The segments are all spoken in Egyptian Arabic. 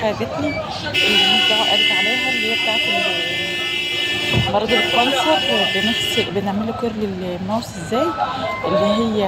حاجه جت لي اللي الناس دعوة قالت عليها اللي هي بتاعت ال- مرض الكانسر بنغسل بنعمل له كير للماوس ازاي اللي هي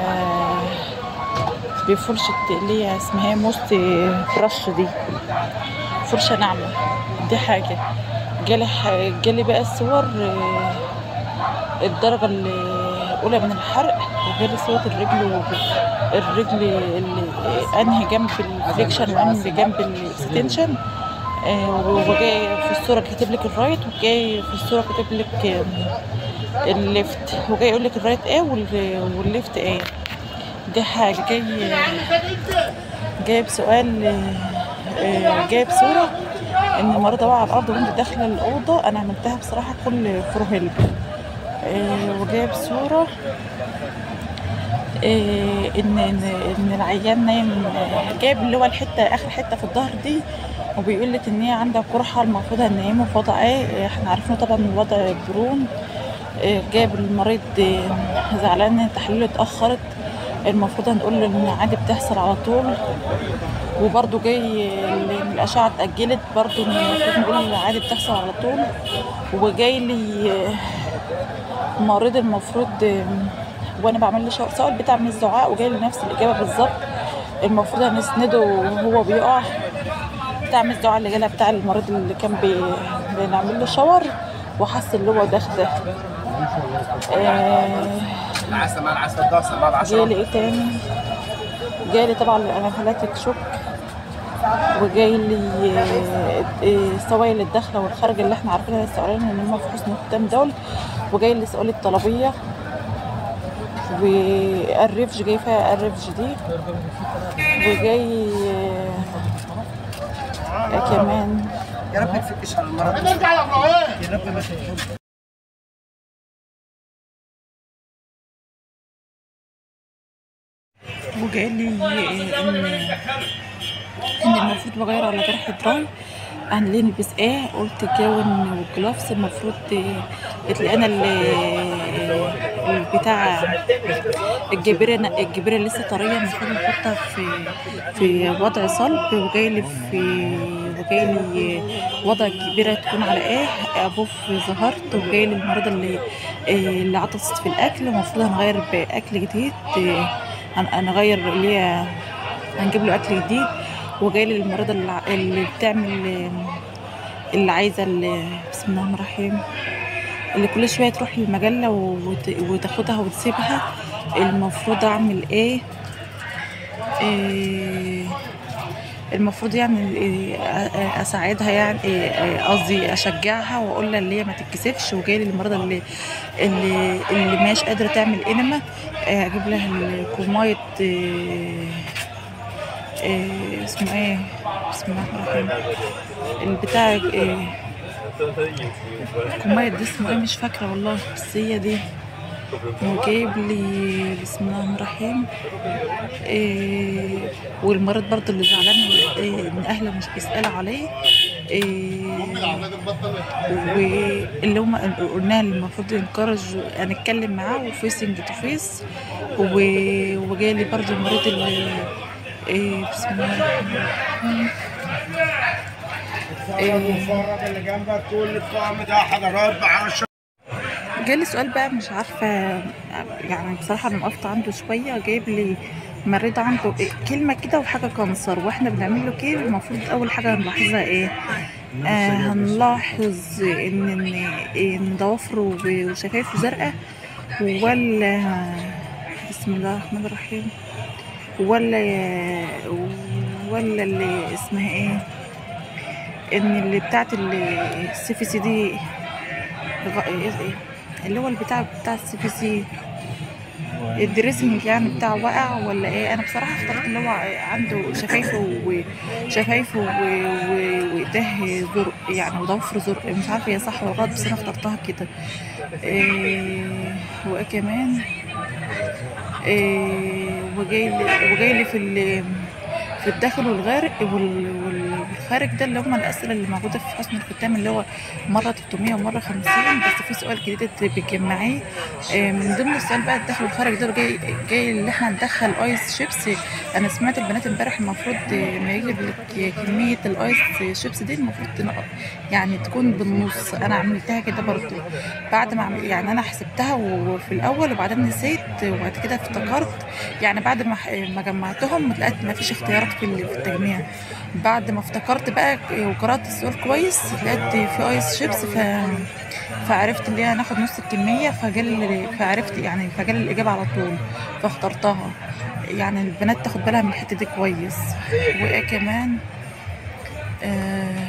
بفرشة اللي هي اسمها إيه؟ موست برش دي فرشة ناعمة دي حاجة جالي ح- جالي بقى الصور آه، الدرجة الأولى من الحرق وجالي صورة الرجل وب- الرجل اللي أنهي جنب الفليكشن وأنهي جنب الاكستنشن آه، وجاي في الصورة كاتب لك الرايت وجاي في الصورة كاتب لك آم، الليفت وجاي يقول لك الرايت ايه وال- والليفت ايه دي حاجة جاي جايب سؤال آه، جايب صورة ان المريضة واقعة على الارض وانت داخلة الاوضة انا عملتها بصراحة كل فور هيلب آه، وجايب صورة آه، ان ان ان العيان نايم آه، جايب اللي هو الحته اخر حته في الظهر دي وبيقول لك ان هي عندها قرحه المفروض هننيمه في وضع ايه احنا عارفينه طبعا من وضع برون آه، جايب المريض آه، زعلان ان تحليله اتاخرت المفروض هنقول له ان عادي بتحصل على طول وبرده جاي ال- الاشعه اتاجلت برده المفروض نقول له عادي بتحصل على طول وجاي لي آه، مريض المفروض آم، وانا بعمل له شو- سؤال بتاع من الزعاق وجاي لي نفس الاجابه بالظبط المفروض هنسنده وهو بيقع بتاع من الزعاق اللي جالها بتاع المريض اللي كان بي... بنعمل له شاور وحس اللي هو دخ ده آه... العسل مع العسل الدوسة مع العسل جالي ايه تاني جالي طبعا الانافيلاتيك شوك وجاي لي آه، آه، سوائل الداخله والخارجه اللي احنا عارفينها السؤالين ان هم في حسن الختام دول وجاي لي سؤال الطلبيه والرفج جاي فيها الرفج دي وجاي آه، كمان يا رب تفكش على المرض نرجع يا ابراهيم يا رب ما تفكش وجاي لي ان ان المفروض بغير على جرح دراي انا ليه نلبس ايه قلت كاون والجلافز المفروض تلاقينا البتاع الجبيره الجبيره لسه طريه المفروض نحطها في في وضع صلب وجاي لي في وجاي لي وضع الجبيره تكون على ايه ابوف ظهرت وجاي لي المريضه اللي اللي عطست في الاكل المفروض هنغير باكل جديد هن- هنغير اللي هي هنجيب له اكل جديد وجاي لي المريضه اللي ع- اللي بتعمل اللي عايزه اللي بسم الله الرحمن الرحيم اللي كل شويه تروح للمجله وت- وتاخدها وتسيبها المفروض اعمل ايه, إيه المفروض يعني إيه أ- اساعدها يعني إيه قصدي اشجعها واقول لها اللي هي ما تتكسفش وجاي لي المرضى اللي اللي اللي مش قادره تعمل انما إيه اجيب لها الكومايت إيه إيه اسمه ايه بسم الله الرحمن الرحيم البتاع إيه الكومايت دي اسمه ايه مش فاكره والله بس هي دي وجايب لي بسم الله الرحمن الرحيم إيه والمريض برضه اللي زعلان إيه ان اهله مش بيسالوا عليه إيه واللي هم قلنا اللي المفروض انكرج هنتكلم معاه وفيسنج تو فيس وجاي لي برضه المريض اللي إيه بسم الله الرحمن الرحيم المفرج اللي جنبك كل الطعم ده حضرات ب 10 جالي سؤال بقى مش عارفة يعني بصراحة أنا وقفت عنده شوية جايب لي مريض عنده إيه كلمة كده وحاجة كانسر واحنا بنعمل له كده المفروض أول حاجة هنلاحظها إيه؟ آه هنلاحظ إن إن إن ضوافره وشفايفه زرقاء ولا بسم الله الرحمن الرحيم ولا ولا اللي اسمها إيه؟ إن اللي بتاعت السي في سي دي غ- إيه إيه؟ اللي هو البتاع بتاع السي في سي الدريسنج يعني بتاعه واقع ولا ايه انا بصراحه اخترت اللي هو عنده شفايفه وشفايفه و- و- وايديه زرق يعني وضفر زرق مش عارفه هي صح ولا غلط بس انا اخترتها كده إيه وايه كمان إيه وجاي لي وجاي لي في ال- في الداخل والغارق وال- وال- والخارج الخارج ده اللي هم الاسئله اللي موجوده في حسن الختام اللي هو مره 300 ومره 50 بس في سؤال جديد بتجمعيه آه، من ضمن السؤال بقى الدخل والخارج ده جاي جاي اللي احنا ندخل ايس شيبس انا سمعت البنات امبارح المفروض آه، ما يجيب لك كميه الايس شيبس دي المفروض تنق- يعني تكون بالنص انا عملتها كده برضو بعد ما عمل- يعني انا حسبتها وفي الاول وبعدين نسيت وبعد كده افتكرت يعني بعد ما ح- ما جمعتهم لقيت ما فيش اختيارات في ال- في التجميع بعد ما افتكرت بقى وقرات السؤال كويس لقيت في ايس شيبس ف فعرفت اللي هي هناخد نص الكميه فجال فعرفت يعني فجال الاجابه على طول فاخترتها يعني البنات تاخد بالها من الحته دي كويس وايه كمان آه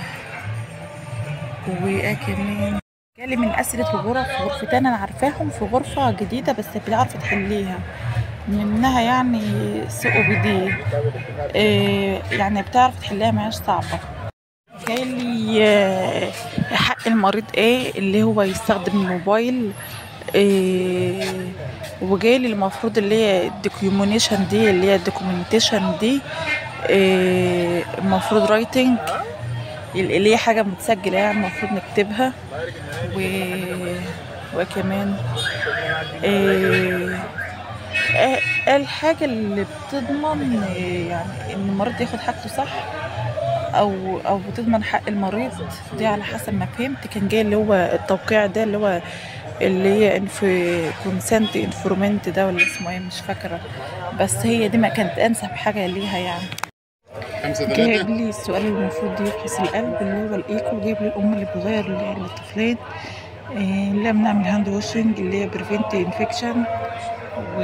وايه كمان جالي من اسئله الغرف غرفتين انا عارفاهم في غرفه جديده بس بتعرف تحليها منها يعني سوق بدي إيه يعني بتعرف تحلها معاش صعبه جالي آه، حق المريض ايه اللي هو يستخدم الموبايل إيه وجالي المفروض اللي هي الدوكيومنيشن دي اللي هي الدوكيومنتيشن دي إيه المفروض رايتنج اللي هي حاجة متسجلة يعني المفروض نكتبها و... وكمان إيه... إيه الحاجة اللي بتضمن إيه يعني إن المريض ياخد حاجته صح أو أو بتضمن حق المريض دي على حسب ما فهمت كان جاي اللي هو التوقيع ده اللي هو اللي هي انف كونسنت انفورمنت ده ولا اسمه ايه مش فاكرة بس هي دي ما كانت أنسب حاجة ليها يعني جايب لي السؤال المفروض يفحص القلب اللي هو الايكو جايب لي الام اللي بتغير ل- للطفلين إيه، اللي بنعمل هاند واشنج اللي هي بريفنت انفكشن و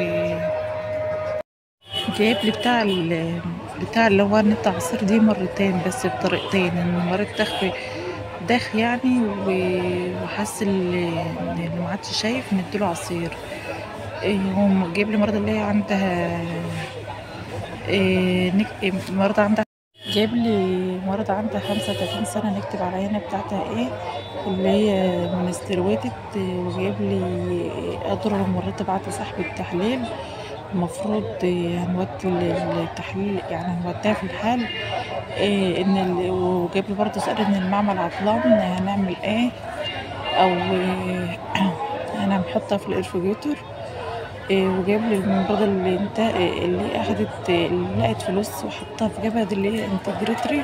جايب لي بتاع ال... بتاع اللي هو نت عصير دي مرتين بس بطريقتين ان المريض داخ داخ يعني و- وحس ال- ان اللي ما عادش شايف نديله عصير إيه، هو جايب لي مرضى اللي هي عندها إيه، نك... إيه، مرضى عندها جايب لي مرضى عندها 35 سنة نكتب على العينة بتاعتها ايه اللي هي منسترويتد وجايب لي أضرار المريضة بعد سحب التحليل المفروض إيه، هنودي ال- التحليل يعني هنوديها في الحال إيه ان ال... وجايب لي برضه سؤال ان المعمل عطلان هنعمل ايه او إيه، هنحطها في الارفجيتور إيه، وجايب لي الممرضة اللي انت إيه، اللي اخدت اللي لقت فلوس وحطها في جبهة دي اللي هي انتجريتري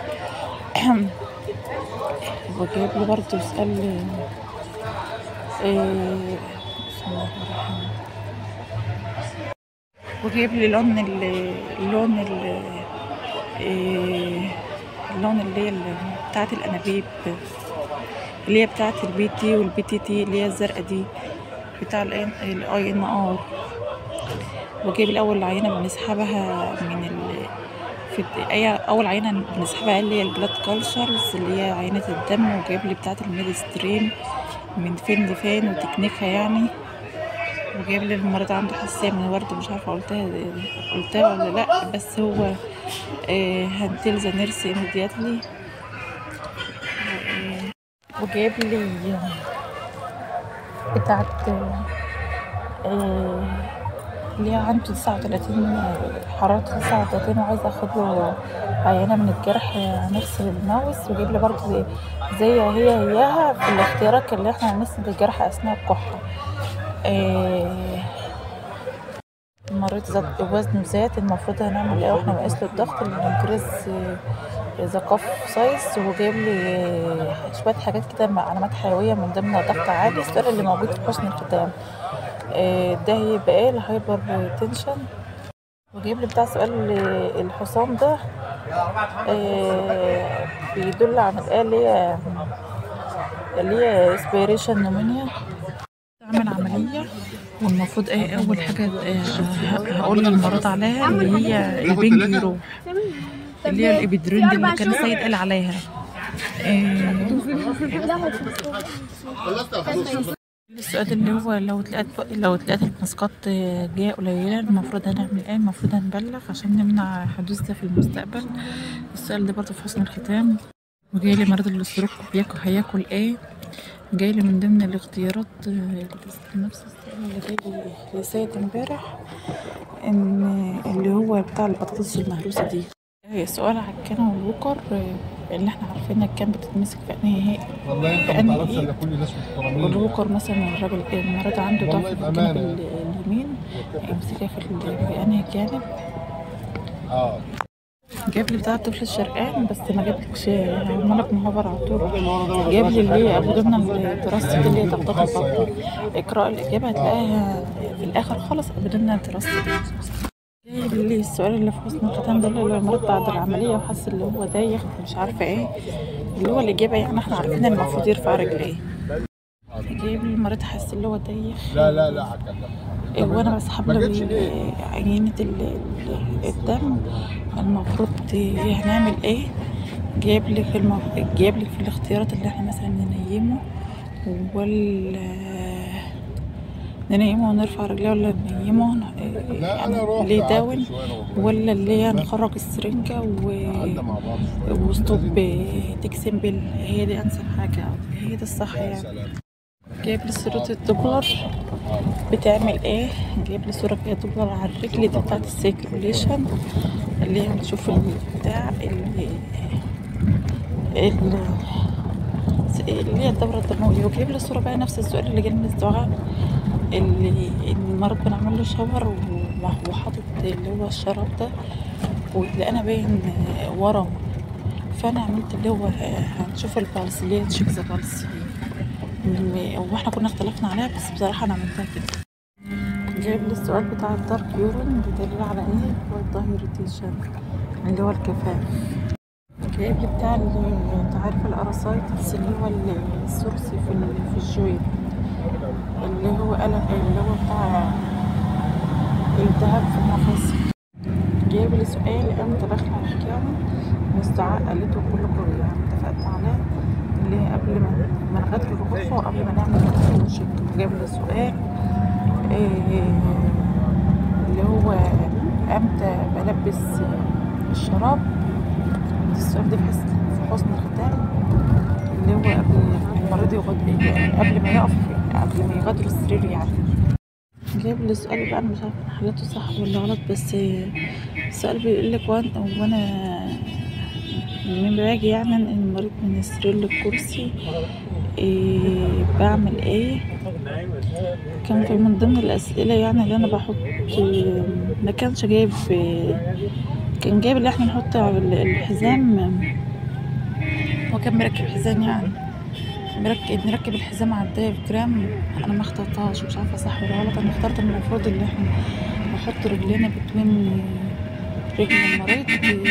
وجايب لي برضه سؤال إيه، بسم الله الرحمن الرحيم وجايب لي لون ال- اللون ال إيه، اللون اللي هي ال- بتاعت الانابيب اللي هي بتاعت البي تي والبي تي تي اللي هي الزرقاء دي بتاع الاي ان ار وجايب الاول عينه بنسحبها من ال في الد- أي أول عينة بنسحبها اللي هي البلاد كالشرز اللي هي عينة الدم وجايب لي بتاعة الميد ستريم من فين لفين وتكنيكها يعني وجايب لي المريض عنده حساسية من الورد مش عارفة قلتها قلتها ولا لأ بس هو هنتل ذا نيرس immediately وجايب لي بتاعت آه، اللي هي عنده تسعة وتلاتين حرارته تسعة وتلاتين وعايزة اخد له عينة من الجرح نفصل الماوس وجايب لي برضه زي, زي هي هياها في الاختيارات اللي احنا هنسند الجرح اثناء الكحة آه، مريض ذات وزنه زاد المفروض هنعمل ايه واحنا بنقيس له الضغط الانكريز ذا كاف سايز وجايب لي شوية حاجات كده مع علامات حيوية من ضمنها ضغط عالي السؤال اللي موجود في حسن الختام آه، ده هيبقى ايه الهايبر تنشن وجايب لي بتاع سؤال الحصان ده آه، بيدل على الايه اللي هي اللي هي اسبيريشن نومينيا تعمل عملية والمفروض ايه اول حاجة آه، هقول للمريض عليها اللي هي البنج يروح اللي هي الابيدرين دي اللي كان السيد قال عليها آه، السؤال اللي هو لو اتلقت لو اتلقت المسقط جاية قليلة المفروض هنعمل ايه المفروض هنبلغ عشان نمنع حدوث ده في المستقبل السؤال ده برضه في حسن الختام وجاي لي مريض الاستروك بياكل هياكل ايه جاي لي من ضمن الاختيارات آه، نفس السؤال اللي جاي لي لسيد امبارح ان اللي هو بتاع البطاطس المهروسة دي هي سؤال عكنة والوكر آه، اللي احنا عارفينها كان بتتمسك في انهي هي والله انت كأن ما تعرفش إيه؟ الا كل الناس محترمين والوكر مثلا الراجل المرض عنده ضعف والله في بأمانة. الجانب ال- اليمين يمسكها في ال- في انهي جانب اه جاب لي بتاع الطفل الشرقان بس ما جابلكش عمالك مهبر على طول جاب لي اللي هي ابو ضمن الدراسة دي اللي هي تاخدها برضه اقرا الاجابه هتلاقيها في الاخر خالص ابو ضمن الدراسة دي جايب لي السؤال اللي في حسن الختام ده اللي هو المريض بعد العملية وحس اللي هو دايخ ومش عارفة ايه اللي هو الإجابة يعني احنا عارفين إن المفروض يرفع رجليه جايب لي المريض حس اللي هو دايخ لا لا لا هكلمك إيه، وانا بسحب ما له جاتش ليه؟ ال- عينة ال- ال- الدم المفروض هنعمل ايه جايب لي في المف... جايب لي في الاختيارات اللي احنا مثلا ننيمه ولا ننيمه ونرفع رجليه ولا ننيمه ون- لا انا يعني رحت اللي قعدت يداون شوية أنا وأبويا. ولا اللي هي نخرج السرنجة و... قعدنا مع بعض شوية. وستوب تكسمبل هي دي انسب حاجة هي دي الصح يا يعني سلام جايب لي صورة الدوبلر بتعمل ايه جايب لي صورة فيها دوبلر على الرجل دي بتاعت السيركوليشن اللي هي هنشوف البتاع اللي اللي اللي هي الدورة الدموية وجايب لي صورة بقى نفس السؤال اللي جالي من الدعاء اللي المرض بنعمل له شاور و- وحاطط اللي هو الشراب ده ولقينا باين ورم فانا عملت اللي هو هنشوف البالس اللي هي تشيك ذا بالس دي م- واحنا كنا اختلفنا عليها بس بصراحة انا عملتها كده جايب لي السؤال بتاع الدارك يورين بدليل على ايه هو الدايريتيشن اللي هو الكفاف جايب لي بتاع ال- انت عارف الاراسايتس اللي هو ال- السورسي في ال- في الجويب اللي هو قلق اللي هو بتاع التهاب في المفاصل جايب لي سؤال امتى داخل على الحكاية مستعاء قالته كلكم يعني اتفقت عليه اللي هي قبل ما ما نغادر الغرفة وقبل ما نعمل التوشك جايب لي سؤال إيه اللي هو امتى بلبس الشراب السؤال ده بحس في حسن الختام اللي هو قبل المريض يغادر يعني قبل ما يقف قبل ما يغادر السرير يعني جايب لي سؤال بقى انا مش عارفه أنا حلته صح ولا غلط بس السؤال بيقول لك وانا وانا من باجي يعني انقل المريض من السرير للكرسي إيه بعمل ايه كان في من ضمن الاسئله يعني اللي انا بحط ما كانش جايب كان جايب اللي احنا نحط على الحزام هو كان مركب حزام يعني مركب نركب الحزام على الدايفرام انا ما اخترتهاش مش عارفه صح ولا غلط انا اخترت إن المفروض اللي احنا نحط رجلينا بتوين رجل المريض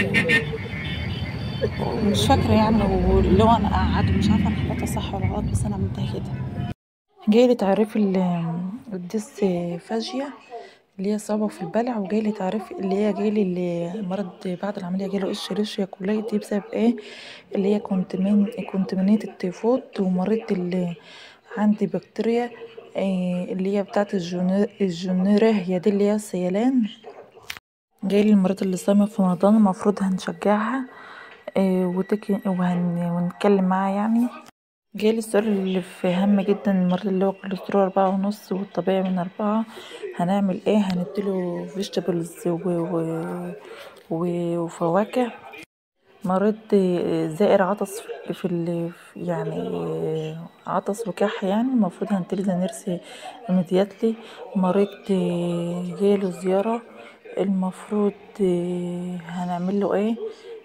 مش فاكره يعني واللي هو انا قاعد مش عارفه انا حطيتها صح ولا غلط بس انا عملتها كده جاي لي تعريف ال- الديسفاجيا اللي هي صعوبة في البلع وجاي لي تعريف اللي هي جاي لي اللي المرض بعد العملية جاله اشيريشيا كولايتي بسبب ايه اللي هي كونتمين كونتمينيت التيفود ومريض اللي عندي بكتيريا إيه اللي هي بتاعت الجونير الجونيريا دي اللي هي السيلان جاي لي المريض اللي صايمة في رمضان المفروض هنشجعها إيه وتك... وهن... ونتكلم معاها يعني جالي السؤال اللي في هم جدا المريض اللي هو كوليسترول أربعة ونص والطبيعي من أربعة هنعمل ايه هنديله فيجيتابلز و... و... و... وفواكه مريض زائر عطس في ال... يعني عطس وكح يعني المفروض هنتلي نرسي immediately مريض جاله زيارة المفروض هنعمل له ايه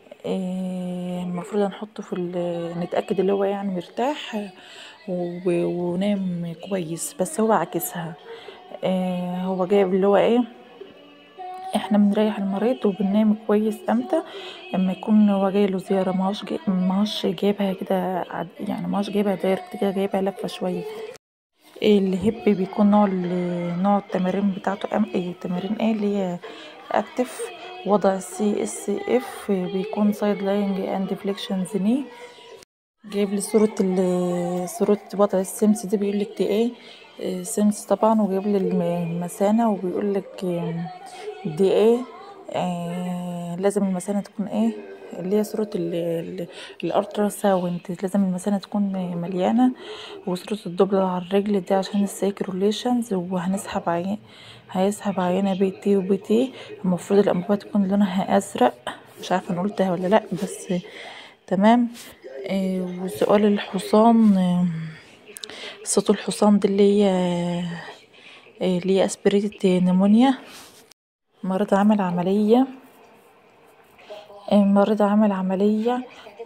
إيه المفروض هنحطه في ال- نتأكد اللي هو يعني مرتاح و- ونام كويس بس هو عكسها إيه هو جايب اللي هو ايه احنا بنريح المريض وبننام كويس امتى اما يكون هو جاي له زياره ماهوش جاي ماهوش جايبها كده عد- يعني ماهوش جايبها دايركت كده جايبها لفه شويه الهب بيكون نوع ال- نوع التمارين بتاعته أم ايه التمارين ايه اللي هي اكتف وضع السي اس اف بيكون سايد لاينج اند فليكشنز ني جايب لي صورة ال- صورة وضع السمس دي بيقول لك دي ايه آه، سمس طبعا وجايب لي الم- المثانة وبيقول لك آم، دي ايه آه لازم المثانة تكون ايه اللي هي صورة ال- ال- الالترا ساوند لازم المثانة تكون مليانة وصورة الدبلة على الرجل دي عشان السيكروليشنز وهنسحب عين هيسحب عينة بي تي وبي تي المفروض الأنبوبة تكون لونها أزرق مش عارفة أنا قلتها ولا لأ بس تمام آه وسؤال الحصان آه صوت الحصان دي اللي هي آه اللي هي اسبريتد نيمونيا مريض عامل عملية آه مريض عامل عملية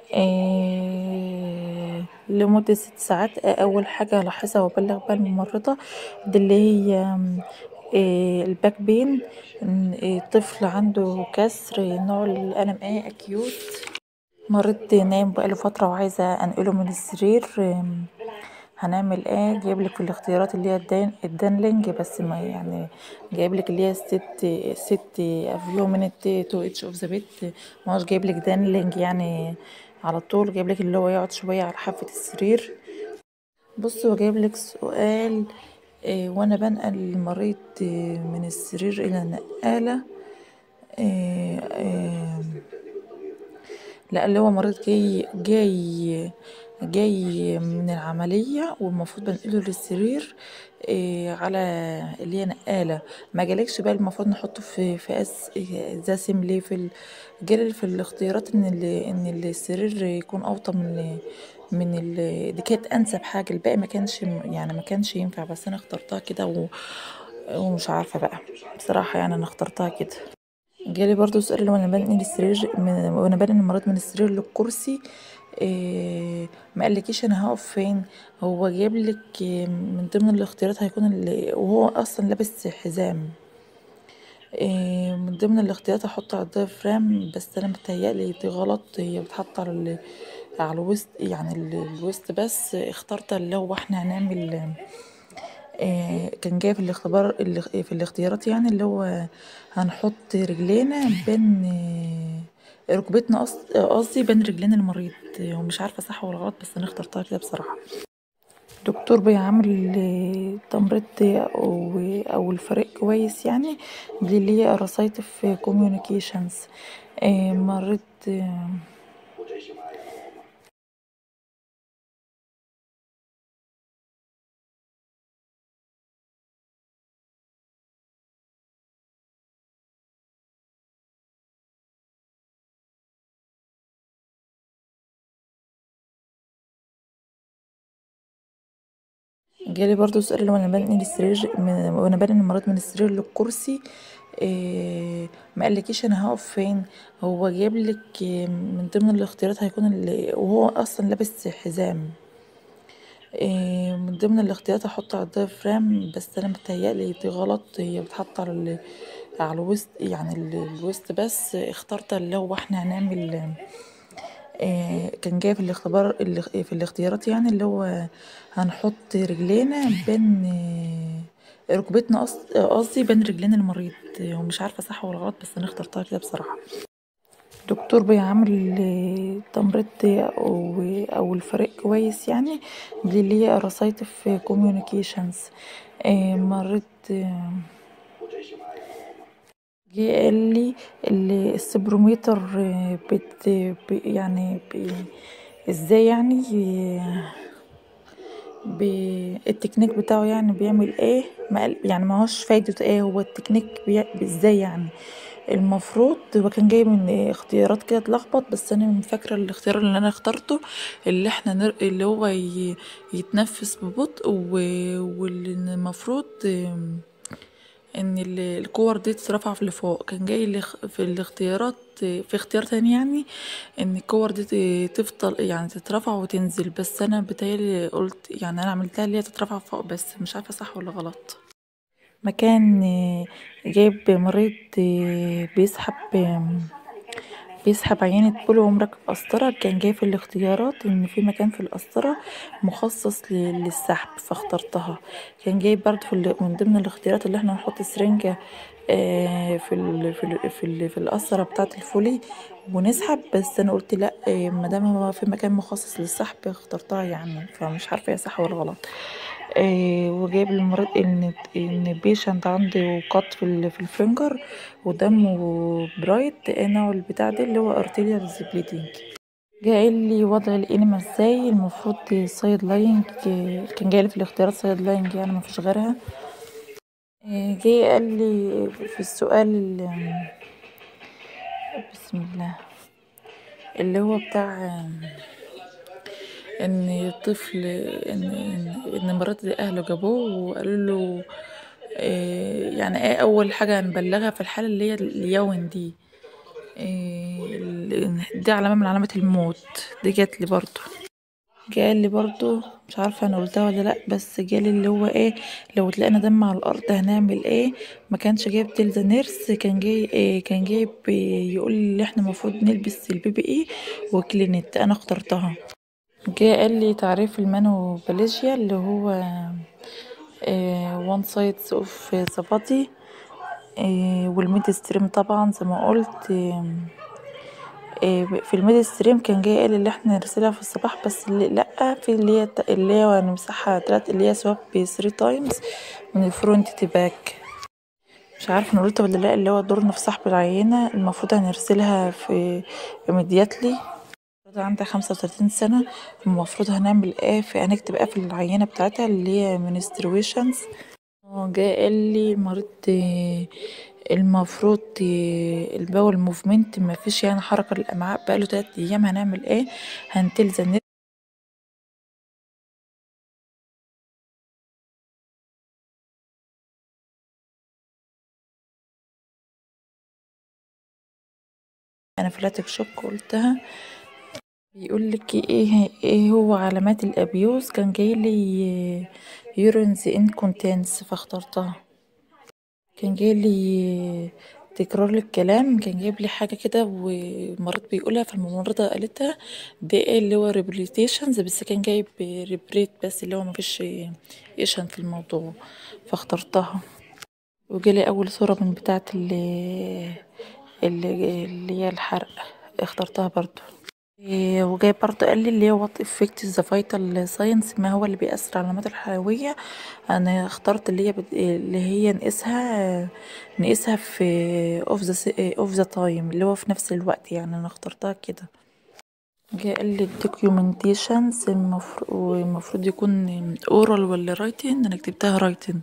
آه لمدة ست ساعات آه أول حاجة ألاحظها وأبلغ بيها الممرضة دي اللي هي آه الباك بين آه طفل عنده كسر نوع الألم ايه أكيوت مريض نايم بقاله فترة وعايزة أنقله من السرير آه هنعمل ايه جايبلك في الاختيارات اللي هي الدان الدانلينج بس ما يعني جايبلك اللي هي الست ست افيو منت تو اتش اوف ذا بيت ما هوش جايبلك دانلينج يعني على طول جايبلك اللي هو يقعد شوية على حافة السرير بص هو جايبلك سؤال إيه وانا بنقل المريض من السرير الى النقالة إيه إيه لا اللي هو مريض جاي جاي جاي من العملية والمفروض بنقله للسرير إيه على اللي هي نقالة ما جالكش بقى المفروض نحطه في في اس دسم ليه في ال... جالي في الاختيارات ان ال... ان السرير يكون اوطى من من ال... دي كانت انسب حاجة الباقي ما كانش يعني ما كانش ينفع بس انا اخترتها كده و... ومش عارفة بقى بصراحة يعني انا اخترتها كده جالي برضو سؤال وانا بنقل السرير من وانا بنقل المريض من السرير للكرسي إيه ما قالكيش انا هقف فين هو جايبلك إيه من ضمن الاختيارات هيكون اللي وهو اصلا لابس حزام إيه من ضمن الاختيارات هحط على الدايفرام بس انا متهيألي دي غلط هي بتحط على ال... على الوسط يعني الوسط بس اخترت اللي هو احنا هنعمل إيه كان جاي في الاختبار في الاختيارات يعني اللي هو هنحط رجلينا بين إيه ركبتنا قصدي بين رجلين المريض ومش عارفه صح ولا غلط بس انا اخترتها كده بصراحه دكتور بيعمل تمريض او او الفريق كويس يعني دي اللي هي رصايتف كوميونيكيشنز مريض جالي برضو سؤال وانا بنقل السرير من وانا بنقل المريض من السرير للكرسي إيه ما قالكيش انا هقف فين هو جايبلك من ضمن الاختيارات هيكون اللي وهو اصلا لابس حزام إيه من ضمن الاختيارات هحط على الدايفرام بس انا متهيألي دي غلط هي بتحط على ال... على الوسط يعني الوسط بس اخترت اللي هو احنا هنعمل إيه كان جاي في الاختبار في الاختيارات يعني اللي هو هنحط رجلينا بين إيه ركبتنا قصدي بين رجلين المريض ومش عارفه صح ولا غلط بس انا اخترتها كده بصراحه دكتور بيعمل تمريض او او الفريق كويس يعني دي اللي هي رصايتف كوميونيكيشنز إيه مريض جه قال لي السبروميتر بت يعني ازاي يعني التكنيك بتاعه يعني بيعمل ايه ما يعني ما هوش فايدته ايه هو التكنيك ازاي يعني المفروض هو كان جاي من اختيارات كده اتلخبط بس انا فاكره الاختيار اللي انا اخترته اللي احنا نر... اللي هو ي... يتنفس ببطء واللي المفروض ان الكور دي تترفع لفوق كان جاي في الاختيارات في اختيار تاني يعني ان الكور دي تفضل يعني تترفع وتنزل بس انا بتهيألي قلت يعني انا عملتها اللي هي تترفع فوق بس مش عارفه صح ولا غلط مكان جايب مريض بيسحب بيسحب عينة بول ومركب قسطرة كان جاي في الاختيارات ان في مكان في القسطرة مخصص للسحب فاخترتها كان جاي برضه في من ضمن الاختيارات اللي احنا نحط سرنجة في ال في ال في, ال في القسطرة بتاعة الفولي ونسحب بس انا قلت لا مادام هو في مكان مخصص للسحب اخترتها يعني فمش عارفة هي صح ولا غلط آه وجايب المريض ان ان البيشنت عنده قط في في الفنجر ودمه برايت نوع البتاع ده اللي هو ارتيريال بليدنج جاي لي وضع الانما ازاي المفروض سايد لاينج كان جاي لي في الاختيارات سايد لاينج يعني مفيش غيرها آه جاي قال لي في السؤال بسم الله اللي هو بتاع ان طفل ان ان, إن مرات اهله جابوه وقالوا له إيه يعني ايه اول حاجه هنبلغها في الحاله اللي هي اليوم دي إيه ال- دي علامه من علامات الموت دي جات لي برضو قال لي برضو مش عارفه انا قلتها ولا لا بس جالي اللي هو ايه لو لقينا دم على الارض هنعمل ايه ما كانش جايب تلزا نيرس كان جاي إيه كان جايب إيه يقول لي احنا المفروض نلبس البي بي اي وكلينت انا اخترتها جه قال لي تعريف المانوباليجيا اللي هو وان سايدز اوف ذا بادي والميد ستريم طبعا زي ما قلت آم، آه، في الميد ستريم كان جاي قال اللي احنا نرسلها في الصباح بس اللي لا في اللي هي اللي هي نمسحها تلات اللي هي سواب 3 تايمز من الفرونت تباك مش عارفه انا قلت ولا لا اللي هو دورنا في سحب العينه المفروض هنرسلها في immediately المفروض عندها خمسة وتلاتين سنة المفروض هنعمل ايه في هنكتب ايه في العينة بتاعتها اللي هي menstruations اه جه قال لي مريض آه، المفروض آه، البول موفمنت مفيش يعني حركة للأمعاء بقاله تلات أيام هنعمل ايه هنتلزم انافيلاتيك شوك قلتها بيقول لك ايه ايه هو علامات الابيوز كان جاي لي يورينز انكونتنس فاخترتها كان جاي لي تكرار للكلام كان جايب لي حاجة كده ومرات بيقولها فالممرضة قالتها دي ايه اللي هو ريبليتيشنز بس كان جايب ريبريت بس اللي هو مفيش ايشن في الموضوع فاخترتها وجالي أول صورة من بتاعة اللي اللي, اللي هي الحرق اخترتها برضو إيه، وجاي برضو قال لي اللي هي وات افكت ذا فيتال ساينس ما هو اللي بيأثر على العلامات الحيوية انا اخترت اللي هي بت... اللي هي نقيسها نقيسها في اوف ذا اوف ذا تايم اللي هو في نفس الوقت يعني انا اخترتها كده جه قال لي الدوكيومنتيشنز المفروض المفروض يكون اورال ولا رايتن انا كتبتها رايتن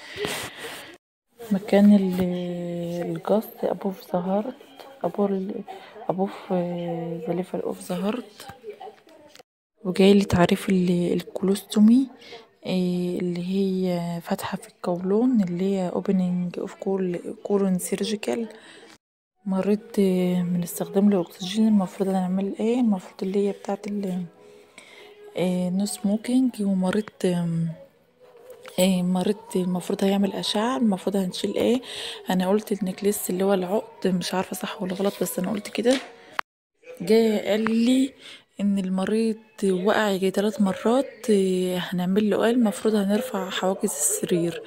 مكان ال- الجاست above the heart above above the level of the heart وجاي لي تعريف ال- الكولوستومي إيه اللي هي فتحة في القولون اللي هي opening of colon surgical مريض إيه، من استخدام الأكسجين المفروض نعمل ايه المفروض اللي هي بتاعت ال نو سموكينج ومريض آم، ايه مريض المفروض هيعمل أشعة المفروض هنشيل ايه انا قلت النكليس اللي هو العقد مش عارفة صح ولا غلط بس انا قلت كده جاي قال لي ان المريض وقع يجي ثلاث مرات إيه، هنعمل له ايه المفروض هنرفع حواجز السرير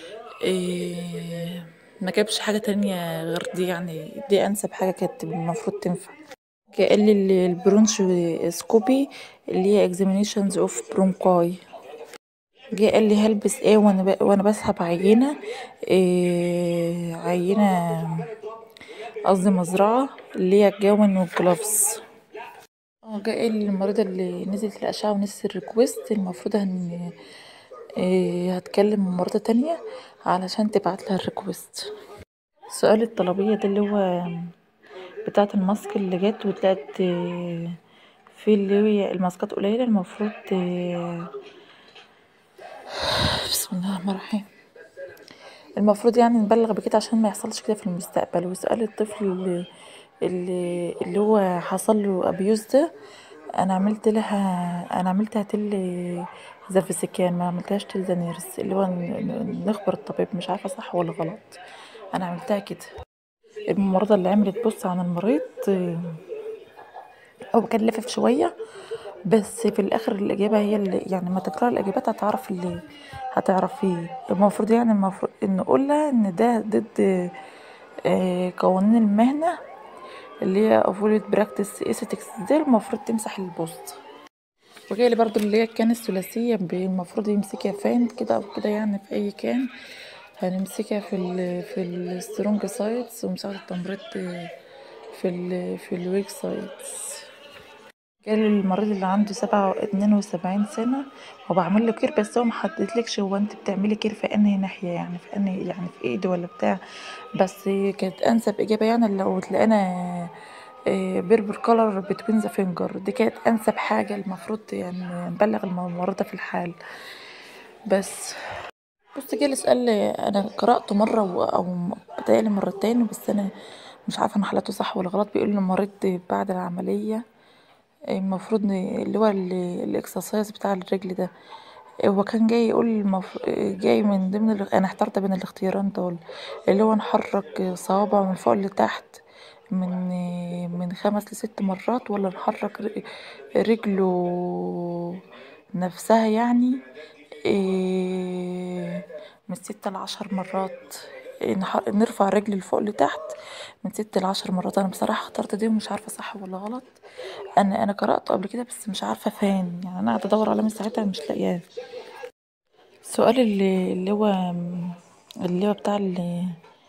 إيه ما جابش حاجة تانية غير دي يعني دي انسب حاجة كانت المفروض تنفع جاي قال لي ال- البرونشوسكوبي اللي هي examinations of bronchi جه قال لي هلبس ايه وانا ب... وانا بسحب عينه إيه عينه قصدي مزرعه اللي هي الجون والجلافز اه جه قال لي المريضه اللي نزلت الاشعه ونزلت الريكوست المفروض هن إيه هتكلم ممرضه تانية علشان تبعت لها الريكوست السؤال الطلبيه ده اللي هو بتاعه الماسك اللي جت وطلعت إيه، في اللي هي الماسكات قليله المفروض إيه، بسم الله الرحمن الرحيم المفروض يعني نبلغ بكده عشان ما يحصلش كده في المستقبل وسؤال الطفل اللي اللي, اللي هو حصل له ابيوز ده انا عملت لها انا عملتها تل زافيسيكان ما عملتهاش تل زانيرس اللي هو ن- ن- نخبر الطبيب مش عارفه صح ولا غلط انا عملتها كده الممرضه اللي عملت بص عن المريض آه، هو كان لافف شويه بس في الاخر الاجابه هي اللي يعني ما تكرار الاجابات هتعرف اللي هتعرفيه المفروض يعني المفروض نقولها ان ده ضد آه، قوانين المهنه اللي هي avoid practice ethics دي المفروض تمسح البوست وجاي لي برضو اللي هي كان الثلاثيه ب- المفروض يمسكها فين كده او كده يعني في اي كان هنمسكها في ال في السترونج سايتس ومساعدة التمريض في ال في الويك سايتس جالي المريض اللي عنده سبعة اتنين وسبعين سنة وبعمل له كير بس هو محددلكش هو انت بتعملي كير في انهي ناحية يعني في انهي يعني في ايده ولا بتاع بس كانت انسب اجابة يعني لو تلاقينا بيربر كولر بتوين ذا فينجر دي كانت انسب حاجه المفروض يعني نبلغ الممرضه في الحال بس بص جالي سؤال انا قراته مره و- او بتهيألي مرتين بس انا مش عارفه انا حلته صح ولا غلط بيقول ان المريض بعد العمليه المفروض ن- اللي هو ال- الاكسرسايز بتاع الرجل ده هو كان جاي يقول المف... جاي من ضمن ال... انا احترت بين الاختيارين دول اللي هو نحرك صوابع من فوق لتحت من من خمس لست مرات ولا نحرك ر- رجله نفسها يعني إيه من ستة لعشر مرات إيه نح- نرفع رجل لفوق لتحت من ست لعشر مرات انا بصراحة اخترت دي ومش عارفة صح ولا غلط انا انا قرأته قبل كده بس مش عارفة فين يعني انا قاعدة ادور عليه من ساعتها مش لاقياه السؤال اللي اللي هو اللي هو بتاع اللي,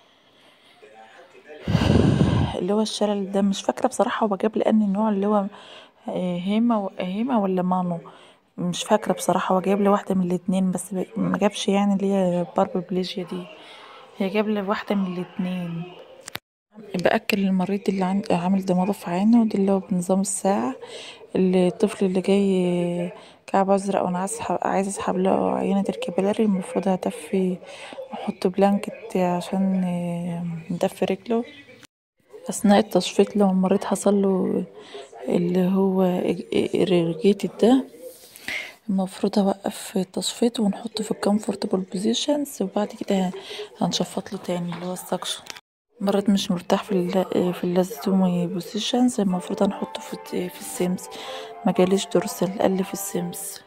اللي هو الشلل ده مش فاكرة بصراحة هو جاب لأني النوع اللي هو آه، هيما و- هيما ولا مانو مش فاكرة بصراحة هو جايب لي واحدة من الاتنين بس ب- ما جابش يعني اللي هي بارب بليجيا دي هي جاب لي واحدة من الاتنين بأكل المريض اللي عن- عامل دماغه في عينه ودي اللي هو بنظام الساعة اللي الطفل اللي جاي كعب أزرق وأنا عايز أسحب عايز أسحب له عينة الكابيلاري المفروض هتفي أحط بلانكت عشان آه، ندفي رجله أثناء التشفيط لو المريض حصل له اللي هو irrigated ده المفروض اوقف التصفيط ونحطه في الكمفورتبل بوزيشنز وبعد كده هنشفط له تاني اللي هو السكشن مرات مش مرتاح في ال في اللازومي بوزيشنز المفروض هنحطه في في السيمز ما جاليش دورسال قال في السيمز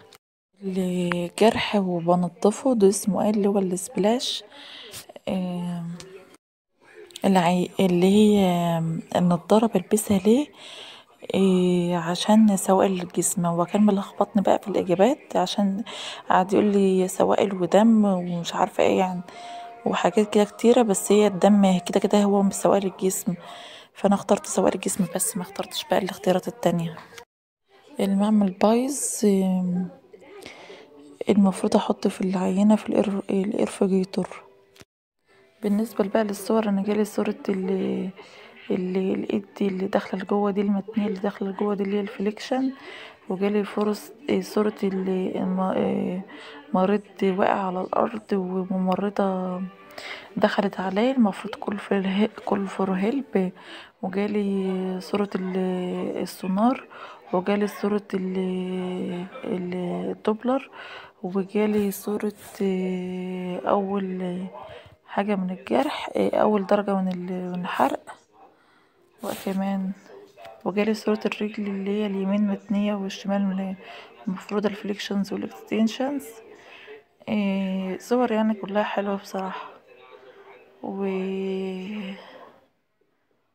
الجرح وبنضفه ده اسمه ايه اللي هو السبلاش آم، العي... اللي هي النضارة بلبسها ليه إيه عشان سوائل الجسم هو كان ملخبطني بقى في الإجابات عشان قعد يقول لي سوائل ودم ومش عارفة ايه يعني وحاجات كده كتيرة بس هي الدم كده كده هو من سوائل الجسم فأنا اخترت سوائل الجسم بس ما اخترتش بقى الاختيارات التانية المعمل بايظ إيه، المفروض احط في العينة في الإر- الإرفجيتور بالنسبة بقى للصور انا جالي صورة اللي اللي الايد دي اللي داخلة لجوه دي المتنية اللي داخلة لجوه دي اللي هي الفليكشن وجالي فرص إيه، صورة اللي الم- إيه، مريض واقع على الأرض وممرضة دخلت عليه المفروض كل في كل فور هيلب وجالي صورة ال- السونار وجالي صورة ال- ال- الدوبلر وجالي صورة إيه، أول حاجة من الجرح إيه، أول درجة من ال- من الحرق وكمان وجالي صورة الرجل اللي هي اليمين متنية والشمال من- المفروض الفليكشنز والاكستنشنز إيه صور يعني كلها حلوة بصراحة و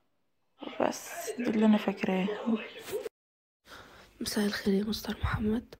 وبس دي اللي انا فاكراه مساء الخير يا مستر محمد